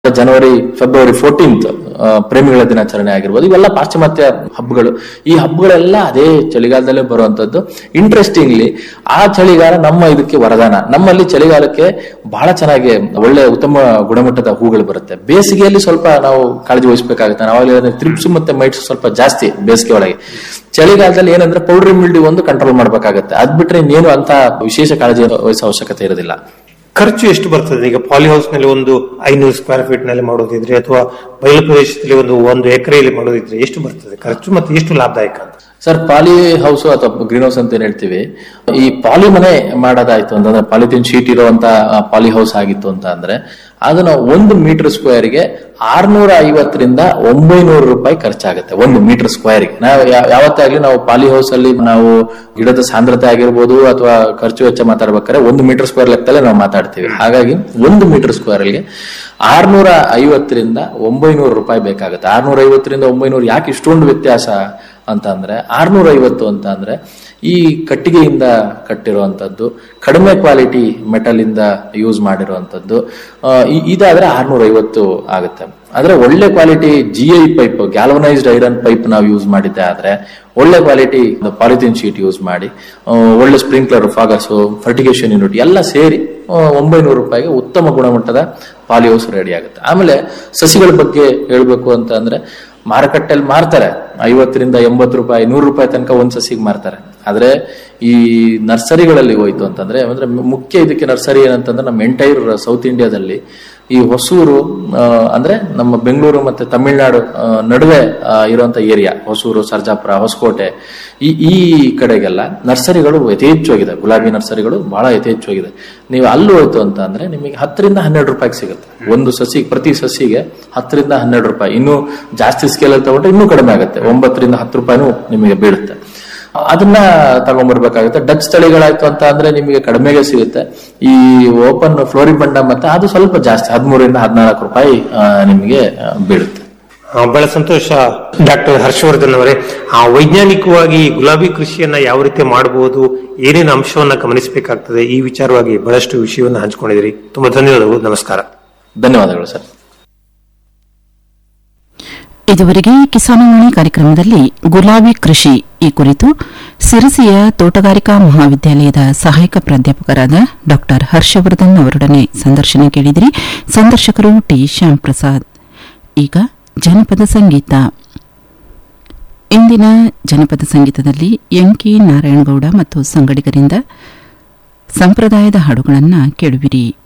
January February fourteenth ಪ್ರೇಮಿಗಳ ದಿನಾಚರಣೆ ಆಗಿರ್ಬೋದು ಇವೆಲ್ಲ ಪಾಶ್ಚಿಮಾತ್ಯ ಹಬ್ಬಗಳು ಈ ಹಬ್ಬಗಳೆಲ್ಲ ಅದೇ ಚಳಿಗಾಲದಲ್ಲೇ ಬರುವಂತದ್ದು ಇಂಟ್ರೆಸ್ಟಿಂಗ್ಲಿ ಆ ಚಳಿಗಾಲ ನಮ್ಮ ಇದಕ್ಕೆ ವರದಾನ ನಮ್ಮಲ್ಲಿ ಚಳಿಗಾಲಕ್ಕೆ ಬಹಳ ಚೆನ್ನಾಗಿ ಒಳ್ಳೆ ಉತ್ತಮ ಗುಣಮಟ್ಟದ ಹೂಗಳು ಬರುತ್ತೆ ಬೇಸಿಗೆಯಲ್ಲಿ ಸ್ವಲ್ಪ ನಾವು ಕಾಳಜಿ ವಹಿಸಬೇಕಾಗುತ್ತೆ ನಾವಾಗಲೇ ತ್ರಿಪ್ಸ್ ಮತ್ತೆ ಮೈಟ್ಸ್ ಸ್ವಲ್ಪ ಜಾಸ್ತಿ ಬೇಸಿಗೆ ಒಳಗೆ ಚಳಿಗಾಲದಲ್ಲಿ ಏನಂದ್ರೆ ಪೌಡ್ರಿ ಮಿಲ್ಡಿ ಒಂದು ಕಂಟ್ರೋಲ್ ಮಾಡ್ಬೇಕಾಗತ್ತೆ ಅದ್ ಬಿಟ್ರೆ ಇನ್ನೇನು ಅಂತ ವಿಶೇಷ ಕಾಳಜಿ ವಹಿಸೋ ಅವಶ್ಯಕತೆ ಇರೋದಿಲ್ಲ ಖರ್ಚು ಎಷ್ಟು ಬರ್ತದೆ ಈಗ ಪಾಲಿ ಹೌಸ್ ನಲ್ಲಿ ಒಂದು ಐನೂರು ಸ್ಕ್ವೇರ್ ಫೀಟ್ ನಲ್ಲಿ ಮಾಡೋದಿದ್ರೆ ಅಥವಾ ಬಯಲು ಪ್ರದೇಶದಲ್ಲಿ ಒಂದು ಒಂದು ಎಕರೆಯಲ್ಲಿ ಮಾಡೋದಿದ್ರೆ ಎಷ್ಟು ಬರ್ತದೆ ಖರ್ಚು ಮತ್ತೆ ಎಷ್ಟು ಲಾಭದಾಯಕ ಅಂತ ಸರ್ ಪಾಲಿ ಹೌಸ್ ಅಥವಾ ಗ್ರೀನ್ ಹೌಸ್ ಅಂತ ಏನ್ ಹೇಳ್ತೀವಿ ಈ ಪಾಲಿ ಮನೆ ಮಾಡೋದಾಯ್ತು ಅಂತಂದ್ರೆ ಪಾಲಿಥಿನ್ ಶೀಟ್ ಇರುವಂತ ಪಾಲಿ ಹೌಸ್ ಆಗಿತ್ತು ಅಂತ ಅಂದ್ರೆ ಅದನ್ನ ಒಂದು ಮೀಟರ್ ಸ್ಕ್ವೇರ್ಗೆ ಆರ್ನೂರ ಐವತ್ತರಿಂದ ಒಂಬೈನೂರು ರೂಪಾಯಿ ಖರ್ಚಾಗುತ್ತೆ ಒಂದು ಮೀಟರ್ ಸ್ಕ್ವೇರ್ಗೆ ನಾವು ಯಾ- ಯಾವತ್ತೇ ಆಗ್ಲಿ ನಾವು ಪಾಲಿ ಹೌಸ್ ಅಲ್ಲಿ ನಾವು ಗಿಡದ ಸಾಂದ್ರತೆ ಆಗಿರ್ಬೋದು ಅಥವಾ ಖರ್ಚು ವೆಚ್ಚ ಮಾತಾಡ್ಬೇಕಾದ್ರೆ ಒಂದು ಮೀಟರ್ ಸ್ಕ್ವೇರ್ ಲೆಕ್ಕದಲ್ಲೇ ನಾವು ಮಾತಾಡ್ತೀವಿ ಹಾಗಾಗಿ ಒಂದು ಮೀಟರ್ ಸ್ಕ್ವೇರ್ಗೆ ಆರ್ನೂರ ಐವತ್ತರಿಂದ ಒಂಬೈನೂರು ರೂಪಾಯಿ ಬೇಕಾಗುತ್ತೆ ಆರ್ನೂರ ಐವತ್ತರಿಂದ ಒಂಬೈನೂರು ಯಾಕೆ ಇಷ್ಟೊಂದು ವ್ಯತ್ಯಾಸ ಅಂತ ಅಂದ್ರೆ ಆರ್ನೂರ ಐವತ್ತು ಅಂತ ಅಂದ್ರೆ ಈ ಕಟ್ಟಿಗೆಯಿಂದ ಕಟ್ಟಿರುವಂತದ್ದು ಕಡಿಮೆ ಕ್ವಾಲಿಟಿ ಮೆಟಲ್ ಇಂದ ಯೂಸ್ ಮಾಡಿರುವಂತದ್ದು ಆ, ಇ- ಇದಾದ್ರೆ ಆರ್ನೂರ ಐವತ್ತು ಆಗುತ್ತೆ ಆದ್ರೆ ಒಳ್ಳೆ quality G I pipe galvanised iron pipe ನಾವು ಯೂಸ್ ಮಾಡಿದ್ದೆ ಆದ್ರೆ ಒಳ್ಳೆ ಕ್ವಾಲಿಟಿ ಪಾಲಿಥಿನ್ ಶೀಟ್ ಯೂಸ್ ಮಾಡಿ ಆ, ಒಳ್ಳೆ ಸ್ಪ್ರಿಂಕ್ಲರ್ ಫಾಗಸ್ ಫರ್ಟಿಗೇಷನ್ ಯೂನಿಟ್ ಎಲ್ಲ ಸೇರಿ ಆ, ಒಂಬೈನೂರು ರೂಪಾಯಿಗೆ ಉತ್ತಮ ಗುಣಮಟ್ಟದ ಪಾಲಿಹೌಸ್ ರೆಡಿ ಆಗುತ್ತೆ ಆಮೇಲೆ ಸಸಿಗಳ ಬಗ್ಗೆ ಹೇಳ್ಬೇಕು ಅಂತ ಅಂದ್ರೆ ಮಾರುಕಟ್ಟೆಯಲ್ಲಿ ಮಾರ್ತಾರೆ ಐವತ್ತರಿಂದ ಎಂಬತ್ತು ರೂಪಾಯಿ ನೂರು ರೂಪಾಯಿ ತನಕ ಒಂದ್ ಸಸಿಗೆ ಮಾರ್ತಾರೆ ಆದ್ರೆ ಈ ನರ್ಸರಿಗಳಲ್ಲಿ ಹೋಯ್ತು ಅಂತಂದ್ರೆ ಅಂದ್ರೆ ಮುಖ್ಯ ಇದಕ್ಕೆ ನರ್ಸರಿ ಏನಂತಂದ್ರೆ ನಮ್ಮ ಎಂಟೈರ್ ಸೌತ್ ಇಂಡಿಯಾದಲ್ಲಿ ಈ ಹೊಸೂರು ಆ, ಅಂದ್ರೆ ನಮ್ಮ ಬೆಂಗಳೂರು ಮತ್ತೆ ತಮಿಳುನಾಡು ಆ, ನಡುವೆ ಆ, ಇರುವಂತ ಏರಿಯಾ ಹೊಸೂರು ಸರ್ಜಾಪುರ ಹೊಸಕೋಟೆ ಈ ಈ ಕಡೆಗೆಲ್ಲ ನರ್ಸರಿಗಳು ಯಥೇಚ್ಛವಾಗಿದೆ ಗುಲಾಬಿ ನರ್ಸರಿಗಳು ಬಹಳ ಯಥೇಚ್ಛವಾಗಿದೆ ನೀವು ಅಲ್ಲಿ ಹೋಯ್ತು ಅಂತ ಅಂದ್ರೆ ನಿಮಗೆ ಹತ್ತರಿಂದ ಹನ್ನೆರಡು ರೂಪಾಯಿಗೆ ಸಿಗುತ್ತೆ ಒಂದು ಸಸಿ ಪ್ರತಿ ಸಸಿಗೆ ಹತ್ತರಿಂದ ಹನ್ನೆರಡು ರೂಪಾಯಿ ಇನ್ನೂ ಜಾಸ್ತಿ ಸ್ಕೇಲ್ ಅಲ್ಲಿ ತಗೊಂಡ್ರೆ ಇನ್ನೂ ಕಡಿಮೆ ಆಗುತ್ತೆ ಒಂಬತ್ತರಿಂದ ಹತ್ತು ರೂಪಾಯಿನೂ ನಿಮಗೆ ಬೀಳುತ್ತೆ ಅದನ್ನ ತಗೊಂಡ್ಬರ್ಬೇಕಾಗುತ್ತೆ ಡಚ್ ತಳಿಗಳಾಯ್ತು ಅಂತ ಅಂದ್ರೆ ನಿಮಗೆ ಕಡಿಮೆಗೆ ಸಿಗುತ್ತೆ ಈ ಓಪನ್ ಫ್ಲೋರಿಬಂಡ ಮತ್ತೆ ಅದು ಸ್ವಲ್ಪ ಜಾಸ್ತಿ ಹದಿಮೂರರಿಂದ ಹದಿನಾಲ್ಕು ರೂಪಾಯಿ ಆ, ನಿಮಗೆ ಆ, ಬೀಳುತ್ತೆ ಆ, ಬಹಳ ಸಂತೋಷ ಡಾಕ್ಟರ್ ಹರ್ಷವರ್ಧನ್ ಅವರೇ ಆ ವೈಜ್ಞಾನಿಕವಾಗಿ ಗುಲಾಬಿ ಕೃಷಿಯನ್ನ ಯಾವ ರೀತಿ ಮಾಡಬಹುದು ಏನೇನು ಅಂಶವನ್ನ ಗಮನಿಸಬೇಕಾಗ್ತದೆ ಈ ವಿಚಾರವಾಗಿ ಬಹಳಷ್ಟು ವಿಷಯವನ್ನು ಹಂಚಿಕೊಂಡಿದ್ದೀರಿ ತುಂಬಾ ಧನ್ಯವಾದಗಳು ನಮಸ್ಕಾರ ಧನ್ಯವಾದಗಳು ಸರ್ ಇದುವರೆಗೆ ಕಿಸಾನವಾಣಿ ಕಾರ್ಯಕ್ರಮದಲ್ಲಿ ಗುಲಾಬಿ ಕೃಷಿ ಈ ಕುರಿತು ಸಿರಸಿಯ ತೋಟಗಾರಿಕಾ ಮಹಾವಿದ್ಯಾಲಯದ ಸಹಾಯಕ ಪ್ರಾಧ್ಯಾಪಕರಾದ ಡಾ ಹರ್ಷವರ್ಧನ್ ಅವರೊಡನೆ ಸಂದರ್ಶನ ಕೇಳಿದಿರಿ ಸಂದರ್ಶಕರು ಟಿ ಶ್ಯಾಮ್ ಪ್ರಸಾದ್ ಈಗ ಜನಪದ ಸಂಗೀತ ಇಂದಿನ ಜನಪದ ಸಂಗೀತದಲ್ಲಿ ಎಂಕಿ ನಾರಾಯಣಗೌಡ ಮತ್ತು ಸಂಗಡಿಗರಿಂದ ಸಂಪ್ರದಾಯದ ಹಾಡುಗಳನ್ನು ಕೇಳುವಿರಿ